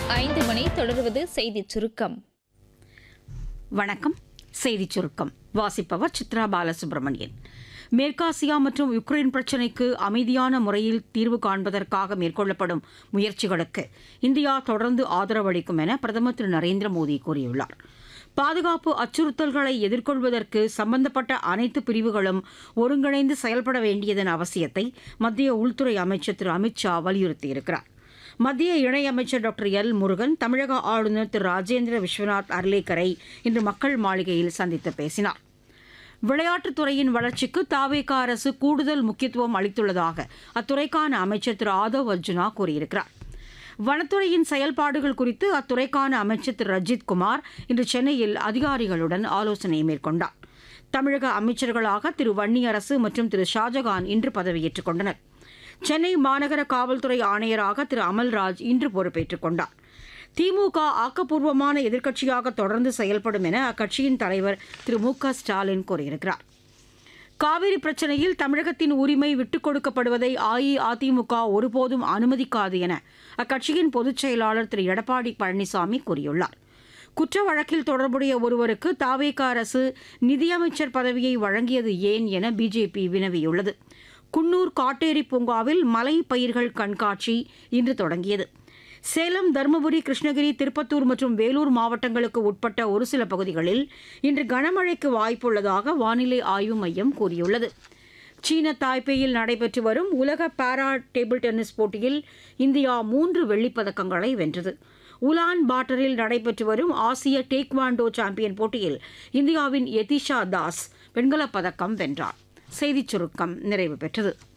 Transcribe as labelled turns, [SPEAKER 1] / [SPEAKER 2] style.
[SPEAKER 1] ஐந்து மணி தொடர்வது செய்திச் சுருக்கம்
[SPEAKER 2] வணக்கம் செய்திச் சுருக்கம் வாசிப்பவர் சித்ரா பாலசுப்ரமணியன் மேற்காசியா மற்றும் யுக்ரைன் பிரச்சினைக்கு அமைதியான முறையில் தீர்வு காண்பதற்காக மேற்கொள்ளப்படும் முயற்சிகளுக்கு இந்தியா தொடர்ந்து ஆதரவளிக்கும் என பிரதமர் திரு நரேந்திர மோடி கூறியுள்ளார் பாதுகாப்பு அச்சுறுத்தல்களை எதிர்கொள்வதற்கு சம்பந்தப்பட்ட அனைத்து பிரிவுகளும் ஒருங்கிணைந்து செயல்பட வேண்டியதன் அவசியத்தை மத்திய உள்துறை அமைச்சர் திரு அமித் ஷா வலியுறுத்தியிருக்கிறார் மத்திய இணையமைச்சர் டாக்டர் எல் முருகன் தமிழக ஆளுநர் திரு ராஜேந்திர விஸ்வநாத் அர்லேக்கரை இன்று மக்கள் மாளிகையில் சந்தித்து பேசினார் விளையாட்டுத் துறையின் வளர்ச்சிக்கு தாவேகா அரசு கூடுதல் முக்கியத்துவம் அளித்துள்ளதாக அத்துறைக்கான அமைச்சர் திரு ஆதவ் அர்ஜுனா கூறியிருக்கிறார் வனத்துறையின் செயல்பாடுகள் குறித்து அத்துறைக்கான அமைச்சர் திரு ரஜித் குமார் இன்று சென்னையில் அதிகாரிகளுடன் ஆலோசனை மேற்கொண்டார் தமிழக அமைச்சர்களாக திரு வன்னியரசு மற்றும் திரு ஷாஜகான் இன்று பதவியேற்றுக் கொண்டனர் சென்னை மாநகர காவல்துறை ஆணையராக திரு அமல்ராஜ் இன்று பொறுப்பேற்றுக் கொண்டார் திமுக ஆக்கப்பூர்வமான எதிர்க்கட்சியாக தொடர்ந்து செயல்படும் என அக்கட்சியின் தலைவர் திரு மு க ஸ்டாலின் கூறியிருக்கிறார் காவிரி பிரச்சனையில் தமிழகத்தின் உரிமை விட்டுக் கொடுக்கப்படுவதை அஇஅதிமுக ஒருபோதும் அனுமதிக்காது என அக்கட்சியின் பொதுச் செயலாளர் திரு எடப்பாடி பழனிசாமி கூறியுள்ளார் குற்ற வழக்கில் தொடர்புடைய ஒருவருக்கு தாவேக அரசு நிதியமைச்சர் பதவியை வழங்கியது ஏன் என பிஜேபி வினவியுள்ளது குன்னூர் காட்டேரி பூங்காவில் மலை பயிர்கள் கண்காட்சி இன்று தொடங்கியது சேலம் தருமபுரி கிருஷ்ணகிரி திருப்பத்தூர் மற்றும் வேலூர் மாவட்டங்களுக்கு உட்பட்ட ஒரு சில பகுதிகளில் இன்று கனமழைக்கு வாய்ப்புள்ளதாக வானிலை ஆய்வு மையம் கூறியுள்ளது சீன தாய்பேயில் நடைபெற்று வரும் உலக பாரா டேபிள் டென்னிஸ் போட்டியில் இந்தியா மூன்று வெள்ளிப் பதக்கங்களை வென்றது உலான் பாட்டரில் நடைபெற்று வரும் ஆசிய டேக்வாண்டோ சாம்பியன் போட்டியில் இந்தியாவின் யதிஷா தாஸ் வெண்கலப் பதக்கம் வென்றார் செய்திச் சுருக்கம் நிறைவு பெற்றது